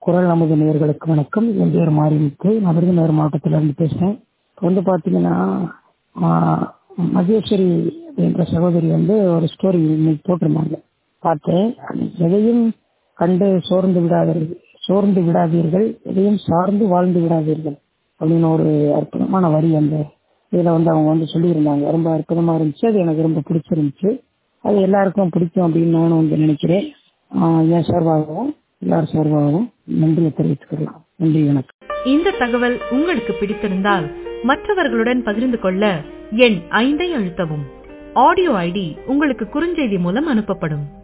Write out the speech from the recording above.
குரல் நமது நேயர்களுக்கு வணக்கம் என் பேர் மாரிமுத்து நான் விருதுநகர் மாவட்டத்துல இருந்து பேசுறேன் இப்போ வந்து பாத்தீங்கன்னா ஆஹ், மகேஸ்வரி என்ற சகோதரி வந்து ஒரு ஸ்டோரி இன்னைக்கு போட்டிருந்தாங்க பார்த்தேன் எதையும் கண்டு சோர்ந்து விடாதீர்கள் சோர்ந்து விடாதீர்கள் எதையும் சார்ந்து வாழ்ந்து விடாதீர்கள் அப்படின்னு ஒரு அற்புதமான வரி அந்த இதுல வந்து அவங்க வந்து சொல்லியிருந்தாங்க ரொம்ப அற்புதமா இருந்துச்சு அது எனக்கு ரொம்ப பிடிச்சிருந்துச்சு அது எல்லாருக்கும் பிடிக்கும் அப்படின்னு நானும் வந்து நினைக்கிறேன் ஆஹ் என் சார்பாகவும் எல்லார் சார்பாகவும் நன்றியை தெரிவித்துக்கலாம் நன்றி வணக்கம் இந்த தகவல் உங்களுக்கு பிடித்திருந்தால் மற்றவர்களுடன் பகிர்ந்து கொள்ள எண் ஐந்தை அழுத்தவும் ஆடியோ ஐடி உங்களுக்கு குறுஞ்செய்தி மூலம் அனுப்பப்படும்